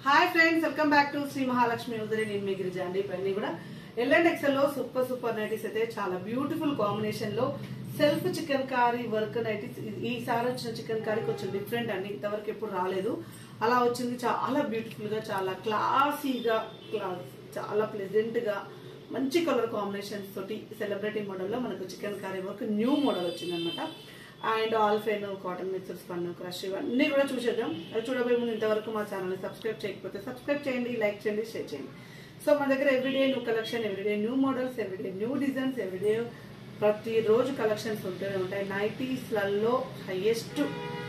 hi friends welcome back to Shri Mahalakshmi ఉదరి నేను మీ గిరిజ అండి ఇవన్నీ కూడా ఎల్ అండ్ ఎక్సెల్ లో సూపర్ సూపర్ నైటీస్ అయితే చాలా బ్యూటిఫుల్ కాంబినేషన్ లో self chicken curry work nighties ఈసారి వచ్చిన చికెన్ కారీ కొంచెం డిఫరెంట్ అండి ఇంతవరకు ఎప్పుడు రాలేదు అలా వచ్చింది చాలా బ్యూటిఫుల్ గా చాలా క్లాసీగా క్లాస్ చాలా ప్లెజెంట్ గా మంచి కలర్ కాంబినేషన్స్ తోటి సెలబ్రిటీ మోడల్లో మనకు chicken curry work new model వచ్చిందనమాట అండ్ ఆల్ఫెన్ కాటన్ మిక్సర్స్ పన్ను క్రష్ ఇవన్నీ కూడా చూసేద్దాం అది చూడబోయే ముందు ఇంతవరకు మా ఛానల్ని సబ్స్క్రైబ్ చేయకపోతే సబ్స్క్రైబ్ చేయండి లైక్ చేయండి షేర్ చేయండి సో మన దగ్గర everyday new collection everyday new models everyday new designs everyday ప్రతిరోజు కలెక్షన్స్ ఉంటూనే ఉంటాయి నైటీస్లలో హైయెస్ట్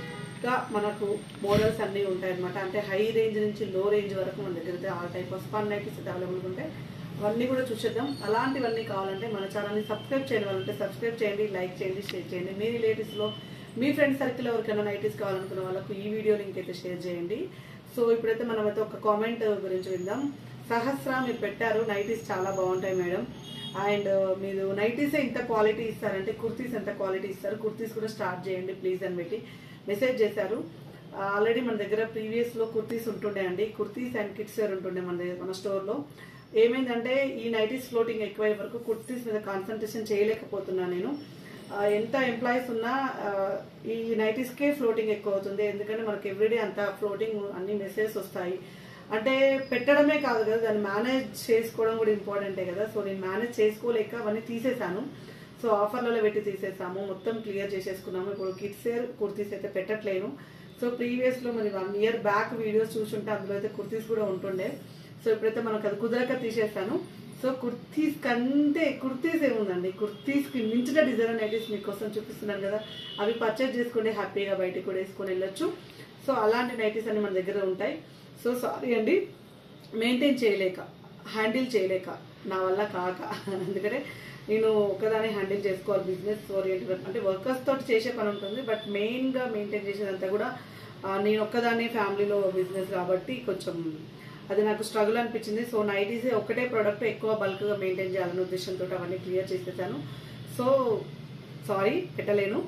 గా మనకు మోడల్స్ అన్నీ ఉంటాయి అనమాట అంటే హై రేంజ్ నుంచి లో రేంజ్ వరకు మన దగ్గర అయితే all type of spun nighties అయితే అవైలబుల్ ఉంటాయి అవన్నీ కూడా చూసేద్దాం అలాంటివన్నీ కావాలంటే మన ఛానల్ని సబ్స్క్రైబ్ చేయడం వాళ్ళంటే సబ్స్క్రైబ్ చేయండి లైక్ చేయండి షేర్ చేయండి మీ రిలేటివ్స్లో మీ ఫ్రెండ్ సర్కిల్ ఎవరికైనా నైటీస్ కావాలనుకున్న వాళ్ళకు ఈ వీడియో లింక్ అయితే షేర్ చేయండి సో ఇప్పుడైతే మనం అయితే ఒక కామెంట్ గురించి విందాం సహస్ర మీరు పెట్టారు నైటీస్ చాలా బాగుంటాయి మేడం అండ్ మీరు నైటీస్ ఇంత క్వాలిటీ ఇస్తారంటే కుర్తీస్ ఎంత క్వాలిటీ ఇస్తారు కుర్తీస్ కూడా స్టార్ట్ చేయండి ప్లీజ్ అని పెట్టి మెసేజ్ చేశారు ఆల్రెడీ మన దగ్గర ప్రీవియస్ లో కుర్తీస్ ఉంటుండే అండి కుర్తీస్ అండ్ కిడ్స్ వేర్ ఉంటుండే మన దగ్గర మన స్టోర్ లో ఏమైందంటే ఈ నైటీస్ ఫ్లోటింగ్ ఎక్కువ వరకు కుర్తీస్ మీద కాన్సన్ట్రేషన్ చేయలేకపోతున్నా నేను ఆ, ఎంత ఎంప్లాయీస్ ఉన్నా ఆ, ఈ నైటీస్ కే ఫ్లోటింగ్ ఎక్కువ అవుతుంది ఎందుకంటే మనకి ఎవ్రీడే అంత ఫ్లోటింగ్ అన్ని మెసేజెస్ వస్తాయి అంటే పెట్టడమే కాదు కదా దాన్ని మేనేజ్ చేసుకోవడం కూడా ఇంపార్టెంటే కదా సో నేను మేనేజ్ చేసుకోలేక అవన్నీ తీసేశాను సో ఆఫర్లలో పెట్టి తీసేసాము మొత్తం క్లియర్ చేసేసుకున్నాము ఇప్పుడు కిడ్స్ వేర్ కుర్తీస్ అయితే పెట్టట్లేను సో ప్రీవియస్ లో మరి వన్ ఇయర్ బ్యాక్ వీడియోస్ చూసుంటే అందులో అయితే కుర్తీస్ కూడా ఉంటుండే సో ఇప్పుడైతే మనకు అది కుదరక తీసేసాను సో కుర్తీస్ కంటే కుర్తీస్ ఏముందండి కుర్తీస్ కి మించిన డిజైన్ నైటీస్ మీకోసం చూపిస్తున్నాను కదా అవి పర్చేజ్ చేసుకుంటే హ్యాపీగా బయటికి కూడా వేసుకొని వెళ్ళొచ్చు సో అలాంటి నైటీస్ అన్ని మన దగ్గర ఉంటాయి సో సారీ అండి మెయింటైన్ చేయలేక హ్యాండిల్ చేయలేక నా వల్ల కాక ఎందుకంటే నేను ఒకదాన్ని హ్యాండిల్ చేసుకోవాలి బిజినెస్ ఓరియంటెడ్ అంటే వర్కర్స్ తోటి చేసే పని ఉంటుంది బట్ మెయిన్గా మెయింటైన్ చేసేదంతా కూడా ఆ, నేను ఒక్కదాన్ని ఫ్యామిలీలో బిజినెస్ కాబట్టి కొంచెం అది నాకు స్ట్రగుల్ అనిపించింది సో నైటీస్ ఒకటే ప్రోడక్ట్ ఎక్కువ బల్క్గా మెయింటైన్ చేయాలనే ఉద్దేశంతో అవన్నీ క్లియర్ చేసేసాను సో సారీ పెట్టలేను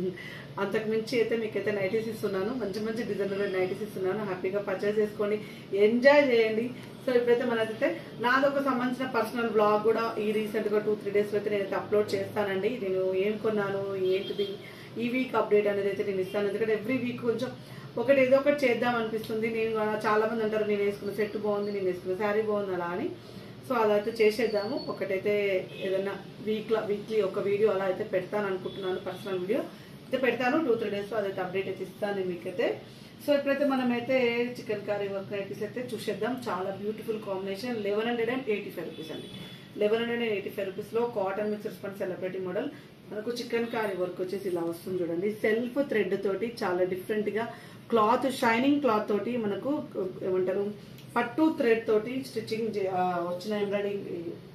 అంతకు మించి అయితే మీకైతే నైటీస్ ఇస్తున్నాను మంచి మంచి డిజైన్లో నైటీస్ ఇస్తున్నాను హ్యాపీగా పర్చేస్ చేసుకోండి ఎంజాయ్ చేయండి సో ఇప్పుడైతే మనకైతే నాదొక సంబంధించిన పర్సనల్ బ్లాగ్ కూడా ఈ రీసెంట్గా టూ త్రీ డేస్లో అయితే నేనైతే అప్లోడ్ చేస్తానండి నేను ఏం కొన్నాను ఏంటిది ఈ వీక్ అప్డేట్ అనేది అయితే నేను ఇస్తాను ఎందుకంటే ఎవ్రీ వీక్ కొంచెం ఒకటి ఏదో ఒకటి చేద్దాం అనిపిస్తుంది నేను కూడా చాలా మంది అంటారు నేను వేసుకున్న సెట్ బాగుంది నేను వేసుకున్న శారీ బాగుంది అలా అని సో అలా అయితే చేసేద్దాము ఒకటైతే ఏదైనా వీక్లో వీక్లీ ఒక వీడియో అలా అయితే పెడతాను అనుకుంటున్నాను పర్సనల్ వీడియో అయితే పెడతాను టూ త్రీ డేస్లో అదైతే అప్డేట్ అయితే ఇస్తాను మీకైతే సో ఇప్పుడైతే మనమైతే చికెన్ కర్రీ వర్క్ నైటీస్ అయితే చూసేద్దాం చాలా beautiful combination eleven hundred and eighty five rupees అండి eleven hundred and eighty five రూపీస్లో కాటన్ మిక్సర్స్ పని సెలబ్రిటీ మోడల్ మనకు చికెన్ కర్రీ వర్క్ వచ్చేసి ఇలా వస్తుంది చూడండి సెల్ఫ్ థ్రెడ్ తోటి చాలా డిఫరెంట్ గా క్లాత్ షైనింగ్ క్లాత్ తోటి మనకు ఏమంటారు పట్టు థ్రెడ్ తోటి స్టిచ్చింగ్ వచ్చిన ఎంబ్రాయిడింగ్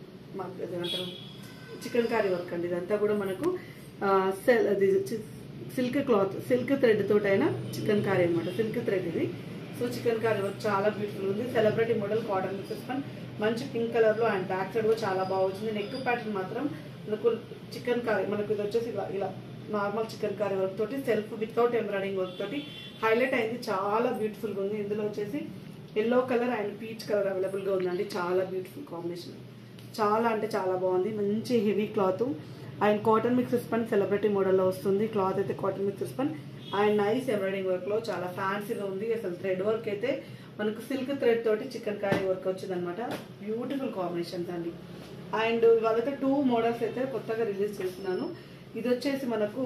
ఏమంటారు చికెన్ కర్రీ వర్క్ అండి ఇదంతా కూడా మనకు ఆ, సెల్ అది సిల్క్ క్లాత్ సిల్క్ థ్రెడ్ తోటి అయినా చికెన్ కర్రీ అనమాట సిల్క్ థ్రెడ్ ఇది సో చికెన్ కర్రీ వర్క్ చాలా బ్యూటిఫుల్ ఉంది సెలబ్రిటీ మోడల్ కాటన్ మిక్సెస్ పన్ మంచి పింక్ కలర్ లో అండ్ బ్యాక్ సైడ్ కూడా చాలా బాగా వచ్చింది నెక్ ప్యాటర్న్ మాత్రం మనకు చికెన్ కర్రీ మనకు ఇది వచ్చేసి ఇలా ఇలా నార్మల్ చికెన్ కర్రీ వర్క్ తోటి సెల్ఫ్ వితౌట్ ఎంబ్రాయిడింగ్ వర్క్ తోటి హైలైట్ అయింది చాలా బ్యూటిఫుల్ గా ఉంది ఇందులో వచ్చేసి yellow colour and peach colour available గా ఉందండి చాలా బ్యూటిఫుల్ కాంబినేషన్ చాలా అంటే చాలా బాగుంది మంచి heavy cloth and cotton mixes పని సెలబ్రిటీ మోడల్లో వస్తుంది క్లాత్ అయితే కాటన్ మిక్సెస్ పని అండ్ నైస్ ఎంబ్రాయిడింగ్ వర్క్ లో చాలా ఫ్యాన్సీగా ఉంది అసలు థ్రెడ్ వర్క్ అయితే మనకు సిల్క్ థ్రెడ్ తోటి చికెన్ కర్రీ వర్క్ వచ్చింది అనమాట బ్యూటిఫుల్ కాంబినేషన్స్ అండి అండ్ ఇవాళైతే టూ మోడల్స్ అయితే కొత్తగా రిలీజ్ చేస్తున్నాను ఇది వచ్చేసి మనకు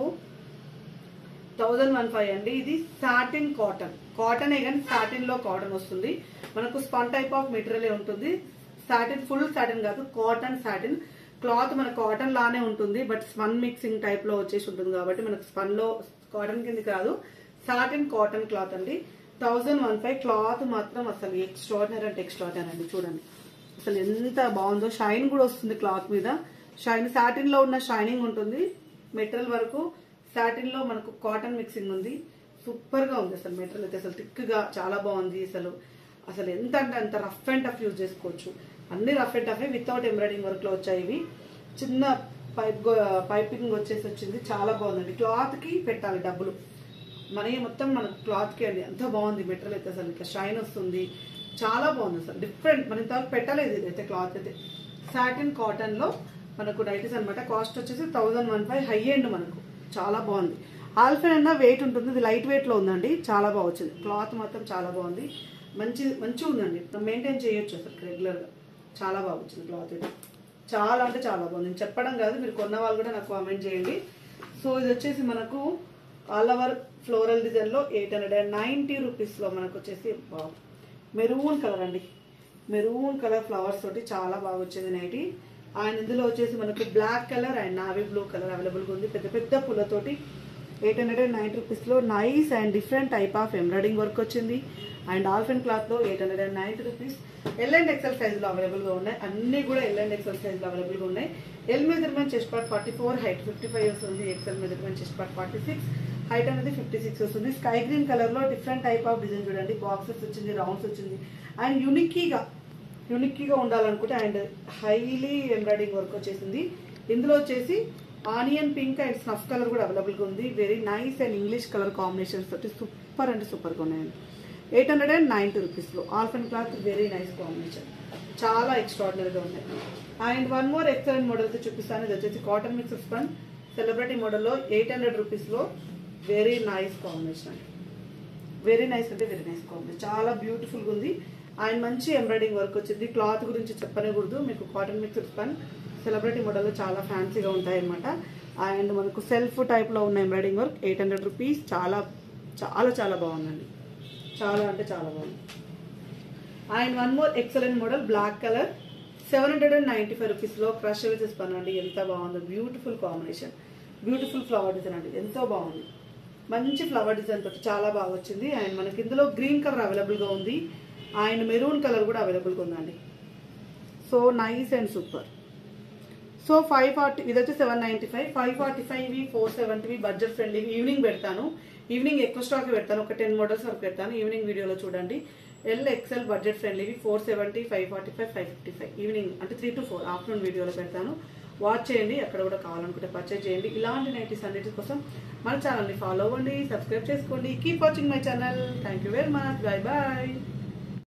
థౌజండ్ వన్ ఫైవ్ అండి ఇది సాటిన్ కాటన్ కాటనే కానీ సాటిన్ లో కాటన్ వస్తుంది మనకు స్పన్ టైప్ ఆఫ్ మెటీరియల్ ఉంటుంది సాటిన్ ఫుల్ సాటిన్ కాదు కాటన్ సాటిన్ క్లాత్ మన కాటన్ లానే ఉంటుంది బట్ స్పన్ మిక్సింగ్ టైప్ లో వచ్చేసి ఉంటుంది కాబట్టి మనకు స్పన్ లో కాటన్ కింద కాదు సాటిన్ కాటన్ క్లాత్ అండి థౌజండ్ వన్ ఫైవ్ క్లాత్ మాత్రం అసలు ఎక్స్ట్రాడినరీ అంటే ఎక్స్ట్రాడినరీ అండి చూడండి అసలు ఎంత బాగుందో షైన్ కూడా వస్తుంది క్లాత్ మీద షైన్ సాటిన్ లో ఉన్న షైనింగ్ ఉంటుంది మెటీరియల్ వరకు సాటిన్ లో మనకు కాటన్ మిక్సింగ్ ఉంది సూపర్ గా ఉంది అసలు మెటీరియల్ అయితే అసలు థిక్ గా చాలా బాగుంది అసలు అసలు ఎంత అంటే అంత రఫ్ అండ్ టఫ్ యూజ్ చేసుకోవచ్చు అన్ని rough and tough without embroidering work లో వచ్చాయి ఇవి చిన్న పైప్ పైపింగ్ వచ్చేసి వచ్చింది చాలా బాగుందండి క్లాత్ కి పెట్టాలి డబ్బులు మనీ మొత్తం మన క్లాత్ కి అండి ఎంత బాగుంది మెటీరియల్ అయితే అసలు ఇట్లా షైన్ వస్తుంది చాలా బాగుంది అసలు డిఫరెంట్ మన ఇంతవరకు పెట్టలేదు ఇది అయితే క్లాత్ అయితే సాటిన్ కాటన్ లో మనకు నైటీస్ అనమాట కాస్ట్ వచ్చేసి thousand one five high end మనకు చాలా బాగుంది ఆల్ఫెన్ అన్న వెయిట్ ఉంటుంది ఇది లైట్ వెయిట్ లో ఉందండి చాలా బాగా వచ్చింది క్లాత్ మాత్రం చాలా బాగుంది మంచి మంచిగా ఉందండి మెయింటైన్ చేయొచ్చు అసలు రెగ్యులర్ గా చాలా బాగా వచ్చింది క్లాత్ ఇది చాలా అంటే చాలా బాగుంది నేను చెప్పడం కాదు మీరు కొన్న వాళ్ళు కూడా నాకు కామెంట్ చేయండి సో ఇది వచ్చేసి మనకు ఆల్ ఓవర్ ఫ్లోరల్ డిజైన్ లో eight hundred and ninety rupees లో మనకు వచ్చేసి మెరూన్ కలర్ అండి మెరూన్ కలర్ ఫ్లవర్స్ తోటి చాలా బాగా వచ్చింది నైటీ అండ్ ఇందులో వచ్చేసి మనకు black colour and navy blue colour అవైలబుల్గా ఉంది పెద్ద పెద్ద పూలతోటి ఎయిట్ హండ్రెడ్ అండ్ నైన్ రూపీస్లో nice and different type of embroidering work వచ్చింది అండ్ ఆల్ఫెన్ క్లాత్లో eight hundred and ninety rupees L and XL సైజులో అవైలబుల్గా ఉన్నాయి అన్ని కూడా ఎల్ అండ్ ఎక్సెల్ సైజులో అవైలబుల్గా ఉన్నాయి L measurement chest part forty four height fifty five వస్తుంది XL measurement chest part forty six height అనేది ఫిఫ్టీ సిక్స్ వస్తుంది స్కై గ్రీన్ కలర్లో డిఫరెంట్ టైప్ ఆఫ్ డిజైన్ చూడండి బాక్సెస్ వచ్చింది రౌండ్స్ వచ్చింది అండ్ యునిక్కీగా యునిక్గా ఉండాలనుకుంటే అండ్ హైలీ ఎంబ్రాయిడింగ్ వర్క్ వచ్చేసింది ఇందులో వచ్చేసి onion pink and snuff colour కూడా అవైలబుల్గా ఉంది very nice and English colour combinations తోటి సూపర్ అంటే సూపర్గా ఉన్నాయండి ఎయిట్ హండ్రెడ్ అండ్ నైన్టీ రూపీస్లో ఆల్ఫన్ క్లాత్ వెరీ నైస్ కాంబినేషన్ చాలా ఎక్స్ట్రాడినరీగా ఉన్నాయి అండ్ వన్ మోర్ ఎక్సలెంట్ మోడల్తో చూపిస్తాను ఇది వచ్చేసి కాటన్ మిక్స్ స్పన్ సెలబ్రిటీ మోడల్లో ఎయిట్ హండ్రెడ్ రూపీస్లో వెరీ నైస్ కాంబినేషన్ అండి వెరీ నైస్ అంటే వెరీ నైస్ కాంబినేషన్ చాలా బ్యూటిఫుల్గా ఉంది అండ్ మంచి ఎంబ్రాయిడింగ్ వర్క్ వచ్చింది క్లాత్ గురించి చెప్పనేకూడదు మీకు కాటన్ మిక్స్డ్ స్పన్ సెలబ్రిటీ మోడల్లో చాలా ఫ్యాన్సీగా ఉంటాయి అనమాట అండ్ మనకు సెల్ఫ్ టైప్లో ఉన్న embroidering work eight hundred rupees చాలా చాలా చాలా బాగుందండి చాలా అంటే చాలా బాగుంది and one more excellent model black colour seven hundred and ninety five రూపీస్లో క్రష్ విజెస్ పని అండి ఎంత బాగుందో beautiful combination beautiful flower design అండి ఎంతో బాగుంది మంచి ఫ్లవర్ డిజైన్ తోటి చాలా బాగా వచ్చింది అండ్ మనకి ఇందులో గ్రీన్ కలర్ అవైలబుల్గా ఉంది అండ్ మెరూన్ కలర్ కూడా అవైలబుల్గా ఉందండి so nice and super so five forty ఇది వచ్చి seven ninety five five forty five four సెవెంటీవి బడ్జెట్ ఫ్రెండ్లీ ఈవినింగ్ పెడతాను ఈవినింగ్ ఎక్కువ స్టాక్ పెడతాను ఒక టెన్ మోడల్స్ వరకు పెడతాను ఈవినింగ్ వీడియోలో చూడండి ఎల్ ఎక్సెల్ బడ్జెట్ ఫ్రెండ్లీవి four seventy five forty five five fifty five evening అంటే త్రీ టు ఫోర్ ఆఫ్టర్నూన్ వీడియోలో పెడతాను వాచ్ చేయండి అక్కడ కూడా కావాలనుకుంటే పర్చేజ్ చేయండి ఇలాంటి నైటీస్ అన్నిటి కోసం మన ఛానల్ని ఫాలో అవ్వండి సబ్స్క్రైబ్ చేసుకోండి keep watching my channel thank you very much bye bye